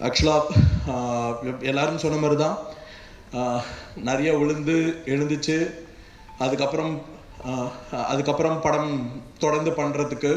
ஆக்சுவலாக எல்லாரும் சொன்ன மாதிரி தான் ஆஹ், நிறைய விழுந்து எழுந்துச்சு அதுக்கப்புறம் ஆஹ், அதுக்கப்புறம் படம் தொடர்ந்து பண்ணுறதுக்கு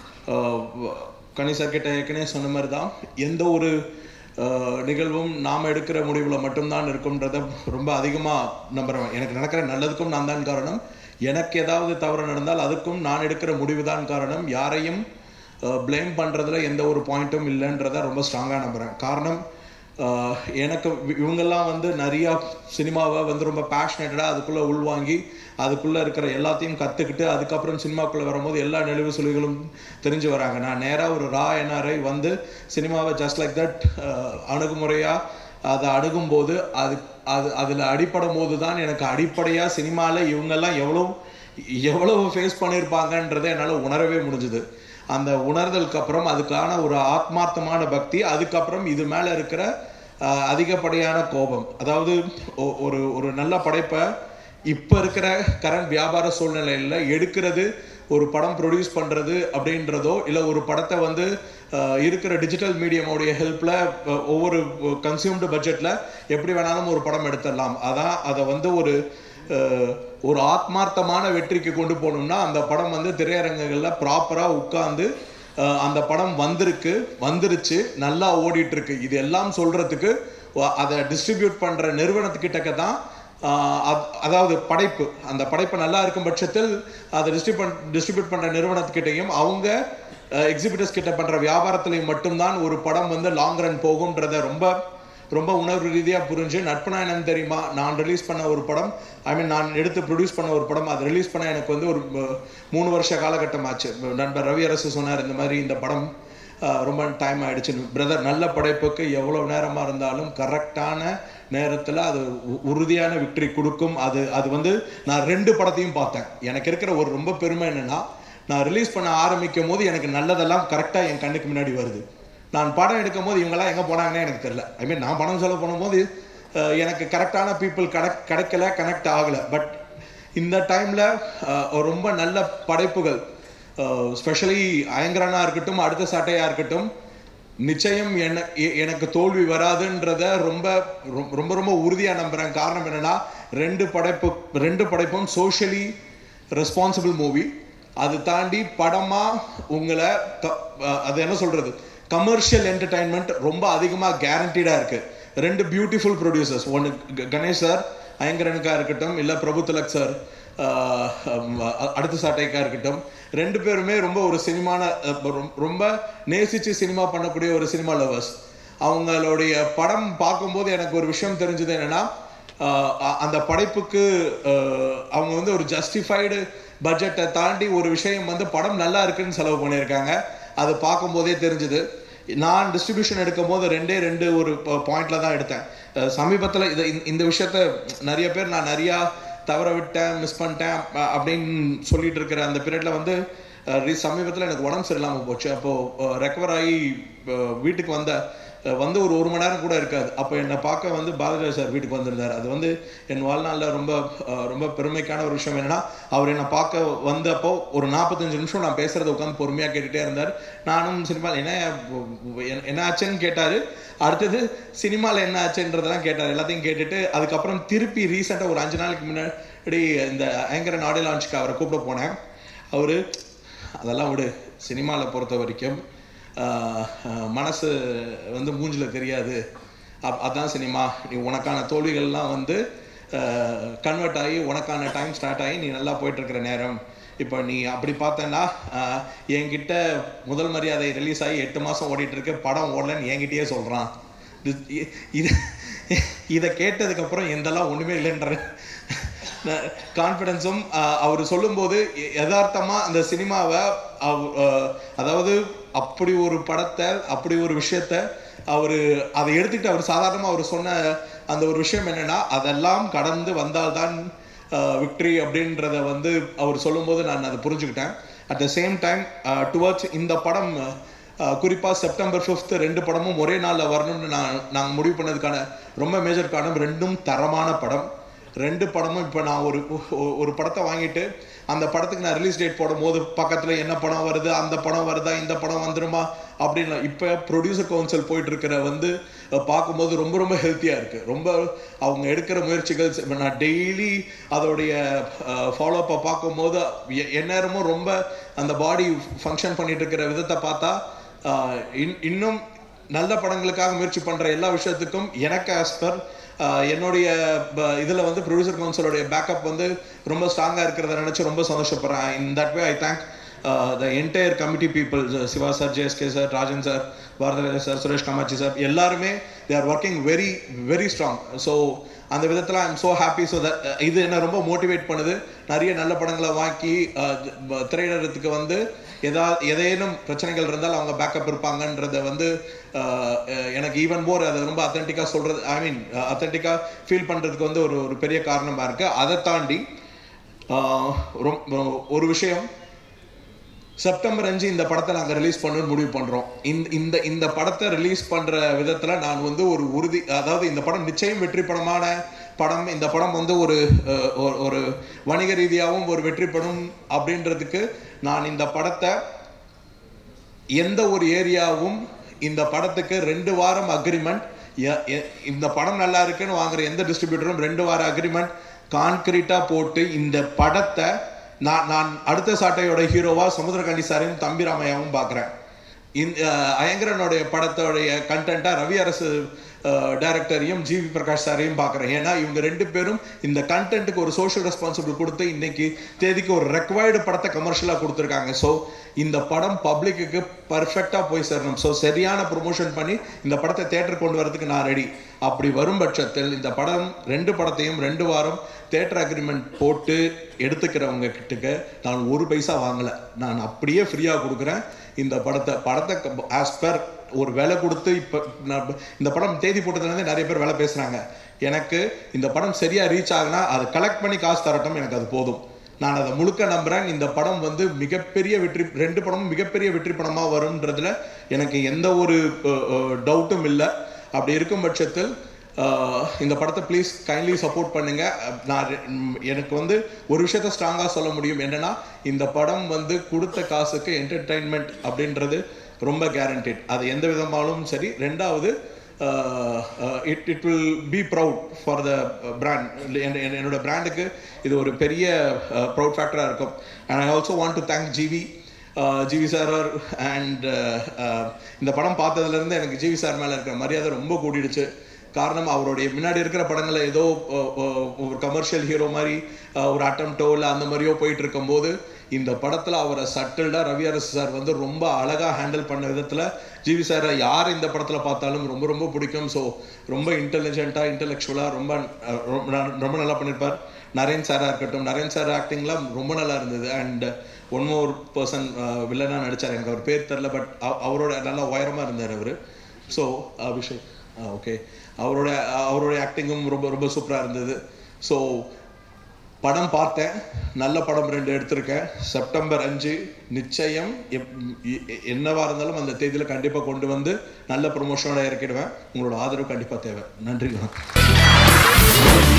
கணி சார் கிட்ட ஏற்கனவே சொன்ன மாதிரி தான் எந்த ஒரு ஆஹ், நிகழ்வும் நாம் எடுக்கிற முடிவில் மட்டும்தான் இருக்கும்ன்றத ரொம்ப அதிகமாக நம்புறேன் எனக்கு நடக்கிற நல்லதுக்கும் நான் தான் காரணம் எனக்கு ஏதாவது தவறு நடந்தால் அதுக்கும் நான் எடுக்கிற முடிவு தான் காரணம் யாரையும் ப்ளேம் பண்ணுறதுல எந்த ஒரு பாயிண்ட்டும் இல்லைன்றத ரொம்ப ஸ்ட்ராங்காக நம்புகிறேன் காரணம் ஆஹ், எனக்கு இவ- இவங்கெல்லாம் வந்து நிறையா சினிமாவை வந்து ரொம்ப பேஷனேட்டடாக அதுக்குள்ளே உள்வாங்கி அதுக்குள்ளே இருக்கிற எல்லாத்தையும் கற்றுக்கிட்டு அதுக்கப்புறம் சினிமாக்குள்ளே வரும்போது எல்லா நெளிவு சுழிகளும் தெரிஞ்சு வராங்க நான் நேராக ஒரு ரா என்ஆர்ஐ வந்து சினிமாவை ஜஸ்ட் லைக் தட் அணுகுமுறையாக அதை அணுகும்போது அது அது அதில் அடிப்படும் போது தான் எனக்கு அடிப்படையாக சினிமாவில் இவங்கெல்லாம் எவ்வளோ எவ்வளவு ஃபேஸ் பண்ணியிருப்பாங்கன்றதை என்னால் உணரவே முடிஞ்சுது அந்த உணர்தலுக்கு அப்புறம் அதுக்கான ஒரு ஆத்மார்த்தமான பக்தி அதுக்கப்புறம் இது மேலே இருக்கிற ஆஹ், அதிகப்படியான கோபம் அதாவது ஒ- ஒரு ஒரு நல்ல படைப்பை இப்போ இருக்கிற கரண்ட் வியாபார சூழ்நிலையில் எடுக்கிறது ஒரு படம் ப்ரொடியூஸ் பண்ணுறது அப்படின்றதோ இல்லை ஒரு படத்தை வந்து ஆஹ், இருக்கிற டிஜிட்டல் மீடியமோடைய ஹெல்ப்பில் ஒவ்வொரு கன்சியூம்டு பட்ஜெட்டில் எப்படி வேணாலும் ஒரு படம் எடுத்துடலாம் அதான் அதை வந்து ஒரு அஹ், ஒரு ஆத்மார்த்தமான வெற்றிக்கு கொண்டு போகணும்னா அந்த படம் வந்து திரையரங்குகளில் ப்ராப்பராக உட்காந்து அஹ், அந்த படம் வந்திருக்கு வந்துருச்சு நல்லா ஓடிட்டு இருக்கு இது எல்லாம் சொல்றதுக்கு வ- அதை டிஸ்ட்ரிபியூட் பண்ற நிறுவனத்துக்கிட்டக்க தான் ஆஹ், அத்- அதாவது படைப்பு அந்த படைப்பு நல்லா இருக்கும் பட்சத்தில் அதை டிஸ்ட்ரிபியூட் டிஸ்ட்ரிபியூட் பண்ற நிறுவனத்துக்கிட்டையும் அவங்க எக்ஸிபிட்டர்ஸ் கிட்ட பண்ற வியாபாரத்திலையும் மட்டும்தான் ஒரு படம் வந்து லாங் ரன் போகும்ன்றத ரொம்ப ரொம்ப உணர்வு ரீதியாக புரிஞ்சு நட்புனா என்னன்னு தெரியுமா நான் ரிலீஸ் பண்ண ஒரு படம் ஐ மீன் நான் எடுத்து ப்ரொடியூஸ் பண்ண ஒரு படம் அதை ரிலீஸ் பண்ண எனக்கு வந்து ஒரு அஹ், மூணு வருஷ காலகட்டம் ஆச்சு நண்பர் ரவி அரசு சொன்னார் இந்த மாதிரி இந்த படம் அஹ், ரொம்ப டைம் ஆயிடுச்சு பிரதர் நல்ல படைப்புக்கு எவ்வளோ நேரமாக இருந்தாலும் கரெக்டான நேரத்தில் அது உ- உறுதியான விக்டரி கொடுக்கும் அது அது வந்து நான் ரெண்டு படத்தையும் பார்த்தேன் எனக்கு இருக்கிற ஒரு ரொம்ப பெருமை என்னன்னா நான் ரிலீஸ் பண்ண ஆரம்பிக்கும் போது எனக்கு நல்லதெல்லாம் கரெக்டாக என் கண்ணுக்கு முன்னாடி வருது நான் படம் எடுக்கும் போது இவங்கெல்லாம் எங்கே போனாங்கன்னே எனக்கு தெரியல ஐ மீன் நான் பணம் செலவு பண்ணும்போது அஹ், எனக்கு கரெக்டான பீப்புள் கனெக்ட் கிடைக்கல கனெக்ட் ஆகலை பட் இந்த டைமில் ரொம்ப நல்ல படைப்புகள் ஸ்பெஷலி அயங்கரனா இருக்கட்டும் அடுத்த சாட்டையாக இருக்கட்டும் நிச்சயம் என்ன எ- எனக்கு தோல்வி வராதுன்றத ரொம்ப ரொ- ரொம்ப ரொம்ப உறுதியாக நம்புகிறேன் காரணம் என்னன்னா ரெண்டு படைப்பு ரெண்டு படைப்பும் சோஷியலி ரெஸ்பான்சிபிள் மூவி அது தாண்டி படமா உங்களை க- அஹ் அது என்ன சொல்றது கமர்ஷியல் என்டர்டைன்மெண்ட் ரொம்ப அதிகமாக கேரண்டீடாக இருக்கு ரெண்டு பியூட்டிஃபுல் ப்ரொடியூசர்ஸ் ஒன்று கணேஷ் சார் ஐங்கரனுக்கா இருக்கட்டும் இல்லை பிரபு திலக் சார் ஆஹ் ஹம், அ- அடுத்த சாட்டைக்கா இருக்கட்டும் ரெண்டு பேருமே ரொம்ப ஒரு சினிமான அஹ், ரொம்- ரொம்ப நேசிச்சு சினிமா பண்ணக்கூடிய ஒரு சினிமா லவர்ஸ் அவங்களுடைய படம் பார்க்கும்போது எனக்கு ஒரு விஷயம் தெரிஞ்சது என்னன்னா ஆஹ் அ- அந்த படைப்புக்கு ஆஹ், அவங்க வந்து ஒரு ஜஸ்டிஃபைடு பட்ஜெட்டை தாண்டி ஒரு விஷயம் வந்து படம் நல்லா இருக்குன்னு செலவு பண்ணியிருக்காங்க அது பார்க்கும்போதே தெரிஞ்சுது நான் டிஸ்ட்ரிபியூஷன் எடுக்கும் போது ரெண்டே ரெண்டு ஒரு பாயிண்ட்ல தான் எடுத்தேன் அஹ் சமீபத்தில் இதை இந்த- இந்த விஷயத்த நிறைய பேர் நான் நிறையா தவற விட்டேன் மிஸ் பண்ணிட்டேன் அ- அப்படின்னு சொல்லிட்டு இருக்கிற அந்த பீரியட்ல வந்து சமீபத்தில் எனக்கு உடம்பு சரியில்லாமல் போச்சு அப்போது ரெக்கவர் ஆகி அஹ், வீட்டுக்கு வந்த அஹ், வந்து ஒரு ஒரு மணி நேரம் கூட இருக்காது அப்போ என்னை பார்க்க வந்து பாரதிராஜ் சார் வீட்டுக்கு வந்திருந்தார் அது வந்து என் வாழ்நாளில் ரொம்ப அஹ், ரொம்ப பெருமைக்கான ஒரு விஷயம் என்னன்னா அவர் என்னை பார்க்க வந்தப்போ ஒரு நாற்பத்தஞ்சு நிமிஷம் நான் பேசுறத உட்காந்து பொறுமையாக கேட்டுட்டே இருந்தார் நானும் சினிமாவில் என்ன என்ன- என்ன ஆச்சுன்னு கேட்டார் அடுத்தது சினிமாவில் என்ன ஆச்சுன்றதெல்லாம் கேட்டார் எல்லாத்தையும் கேட்டுட்டு அதுக்கப்புறம் திருப்பி ரீசெண்டாக ஒரு அஞ்சு நாளைக்கு முன்னாடி இந்த ஆங்கர் ஆடியோ லான்ச்சுக்கு அவரை கூப்பிட போனேன் அவர் அதெல்லாம் விடு சினிமாவில் பொறுத்த வரைக்கும் ஆஹ், ஆஹ், மனசு வந்து மூஞ்சில தெரியாது அப் அதான் சினிமா நீ உனக்கான தோல்விகள்லாம் வந்து கன்வெர்ட் ஆகி உனக்கான டைம் ஸ்டார்ட் ஆகி நீ நல்லா போயிட்டு இருக்கிற நேரம் இப்போ நீ அப்படி பார்த்தேன்னா ஆஹ், என்கிட்ட முதல் மரியாதை ரிலீஸ் ஆகி எட்டு மாதம் ஓடிட்டு இருக்கு படம் ஓடலன்னு என்கிட்டயே சொல்கிறான் இது இதை கேட்டதுக்கப்புறம் எந்தெல்லாம் ஒன்றுமே இல்லைன்ற கான்ஃபிடென்ஸும் அவர் சொல்லும்போது ய- யதார்த்தமா அந்த சினிமாவை அவ்- அஹ், அதாவது அப்படி ஒரு படத்தை அப்படி ஒரு விஷயத்த அவர் அதை எடுத்துக்கிட்டு அவர் சாதாரணமாக அவர் சொன்ன அந்த ஒரு விஷயம் என்னன்னா அதெல்லாம் கடந்து வந்தால்தான் விக்ட்ரி அப்படின்றத வந்து அவர் சொல்லும்போது நான் அதை புரிஞ்சுக்கிட்டேன் at the same time towards இந்த படம் குறிப்பாக செப்டம்பர் ஃபிஃப்த் ரெண்டு படமும் ஒரே நாளில் வரணும்னு நான் நாங்கள் முடிவு பண்ணதுக்கான ரொம்ப மேஜர் காரணம் ரெண்டும் தரமான படம் ரெண்டு படமும் இப்போ நான் ஒரு ஒ- ஒரு படத்தை வாங்கிட்டு அந்த படத்துக்கு நான் ரிலீஸ் டேட் போடும் போது பக்கத்தில் என்ன படம் வருது அந்த படம் வருதா இந்த படம் வந்துருமா அப்படின்னு இப்போ ப்ரொடியூசர் கவுன்சில் போயிட்டு இருக்கிற வந்து அஹ், பார்க்கும்போது ரொம்ப ரொம்ப ஹெல்த்தியாக இருக்கு ரொம்ப அவங்க எடுக்கிற முயற்சிகள் இப்ப நான் டெய்லி அதோடைய ஃபாலோ அப்பை பார்க்கும்போது எ- எந்நேரமும் ரொம்ப அந்த பாடி ஃபங்க்ஷன் பண்ணிட்டு இருக்கிற விதத்தை பார்த்தா ஆஹ் இன்- இன்னும் நல்ல படங்களுக்காக முயற்சி பண்ற எல்லா விஷயத்துக்கும் எனக்கு ஆஸ் பர் என்னுடைய ப- இதுல வந்து ப்ரொடியூசர் கவுன்சிலோடைய பேக்கப் வந்து ரொம்ப ஸ்ட்ராங்கா இருக்கிறத நினைச்சு ரொம்ப சந்தோஷப்படுறேன் in that way I thank the entire committee people Siva sir JSK sir Rajan sir Bharathiraja sir Suresh Kamatchi sir எல்லாருமே they are working very very strong so அந்த விதத்தில் I'm so happy so that இது என்ன ரொம்ப மோட்டிவேட் பண்ணுது நிறைய நல்ல படங்களை வாங்கி அஹ், ப- திரையிடறதுக்கு வந்து எதா ஏதேனும் பிரச்சனைகள் இருந்தால் அவங்க பேக்கப் இருப்பாங்கன்றத வந்து அஹ், அஹ், எனக்கு ஈவன் மோர் அதை ரொம்ப அத்தன்டிக்காக சொல்றது ஐ மீன் அத்தன்டிக்காக ஃபீல் பண்ணுறதுக்கு வந்து ஒரு ஒரு பெரிய காரணமாக இருக்குது அதை தாண்டி அஹ், ரொம்ப ஒரு விஷயம் செப்டம்பர் அஞ்சு இந்த படத்தை நாங்கள் ரிலீஸ் பண்ணணும்னு முடிவு பண்ணுறோம் இந்த இந்த இந்த படத்தை ரிலீஸ் பண்ணுற விதத்தில் நான் வந்து ஒரு உறுதி அதாவது இந்த படம் நிச்சயம் வெற்றி படமான படம் இந்த படம் வந்து ஒரு அஹ், ஒரு- ஒரு வணிக ரீதியாகவும் ஒரு வெற்றி படம் அப்படின்றதுக்கு நான் இந்த படத்தை எந்த ஒரு ஏரியாவும் இந்த படத்துக்கு ரெண்டு வாரம் அக்ரிமெண்ட் இந்த படம் நல்லா இருக்குன்னு வாங்குற எந்த டிஸ்ட்ரிபியூட்டரும் ரெண்டு வாரம் அக்ரிமெண்ட் கான்கிரீட்டா போட்டு இந்த படத்தை நான் நான் அடுத்த சாட்டையோட ஹீரோவா சமுத்திரகாண்டி சாரையும் தம்பி ராமையாவும் பார்க்குறேன் இந்த அஹ், அயங்கரனுடைய படத்தோடைய கண்டென்ட்டா ரவி அரசு டைரக்டரையும் ஜிவி பிரகாஷ் சாரையும் பார்க்குறேன் ஏன்னா இவங்க ரெண்டு பேரும் இந்த கண்டென்ட்டுக்கு ஒரு சோஷியல் ரெஸ்பான்சிபிள் கொடுத்து இன்னைக்கு தேதிக்கு ஒரு ரெக்வயர்டு படத்தை கமர்ஷியலாக கொடுத்துருக்காங்க ஸோ இந்த படம் பப்ளிக்குக்கு பர்ஃபெக்டாக போய் சேரணும் ஸோ சரியான ப்ரொமோஷன் பண்ணி இந்த படத்தை தேட்டர் கொண்டு வரதுக்கு நான் ரெடி அப்படி வரும் பட்சத்தில் இந்த படம் ரெண்டு படத்தையும் ரெண்டு வாரம் தேட்டர் அக்ரிமெண்ட் போட்டு எடுத்துக்கிறவங்க கிட்டக்க நான் ஒரு பைசா வாங்கலை நான் அப்படியே ஃப்ரீயாக கொடுக்குறேன் இந்த படத்தை படத்தை ஆஸ் பர் ஒரு விலை கொடுத்து இப்போ நான் இந்த படம் தேதி போட்டதுலேருந்து நிறைய பேர் விலை பேசுகிறாங்க எனக்கு இந்த படம் சரியாக ரீச் ஆகுனா அதை கலெக்ட் பண்ணி காசு தரட்டும் எனக்கு அது போதும் நான் அதை முழுக்க நம்புறேன் இந்த படம் வந்து மிகப்பெரிய வெற்றி ரெண்டு படமும் மிகப்பெரிய வெற்றி படமாக வரும்ன்றதுல எனக்கு எந்த ஒரு டவுட்டும் இல்லை அப்படி இருக்கும் பட்சத்தில் அஹ், இந்த படத்தை ப்ளீஸ் கைண்ட்லி சப்போர்ட் பண்ணுங்க அஹ், நான் ரெ- ம், எனக்கு வந்து ஒரு விஷயத்த ஸ்ட்ராங்காக சொல்ல முடியும் என்னன்னா இந்த படம் வந்து கொடுத்த காசுக்கு என்டர்டைன்மெண்ட் அப்படின்றது ரொம்ப கேரண்டட் அது எந்த விதமாலும் சரி ரெண்டாவது it it will be proud for the brand என்னோட பிராண்டுக்கு இது ஒரு பெரிய ப்ரவுட் ஃபேக்டராக இருக்கும் and I also want to thank GV GV sir and இந்த படம் பார்த்ததுலேருந்து எனக்கு ஜிவி சார் மேலே இருக்கிற மரியாதை ரொம்ப கூடிடுச்சு காரணம் அவருடைய முன்னாடி இருக்கிற படங்களை ஏதோ அஹ், அஹ், ஒரு கமர்ஷியல் ஹீரோ மாதிரி அஹ், ஒரு அட்டம்ப்டோ இல்லை அந்த மாதிரியோ போயிட்டு இருக்கும்போது இந்த படத்தில் அவரை சட்டில்டாக ரவி அரசு சார் வந்து ரொம்ப அழகாக ஹேண்டில் பண்ண விதத்தில் ஜிவி சாரை யார் இந்த படத்தில் பார்த்தாலும் ரொம்ப ரொம்ப பிடிக்கும் ஸோ ரொம்ப இன்டெலிஜென்ட்டாக இன்டெலெக்சுவலாக ரொம்ப அஹ், ரொம்ப ந- ரொம்ப நல்லா பண்ணியிருப்பார் நரேன் சாராக இருக்கட்டும் நரேன் சார் ஆக்டிங்லாம் ரொம்ப நல்லா இருந்தது அண்ட் ஒன் மோர் பர்சன் வில்லனாக நடித்தார் எனக்கு அவர் பேர் தெரில பட் அவரோட நல்லா உயரமாக இருந்தார் அவர் ஸோ அபிஷேக் ஓகே அவரோட அவருடைய ஆக்டிங்கும் ரொம்ப ரொம்ப சூப்பராக இருந்தது ஸோ படம் பார்த்தேன் நல்ல படம் ரெண்டு எடுத்திருக்கேன் செப்டம்பர் அஞ்சு நிச்சயம் எப்- எ- எ- என்னவா இருந்தாலும் அந்த தேதியில் கண்டிப்பாக கொண்டு வந்து நல்ல ப்ரொமோஷனோட இறக்கிடுவேன் உங்களோட ஆதரவு கண்டிப்பாக தேவை நன்றி வணக்கம்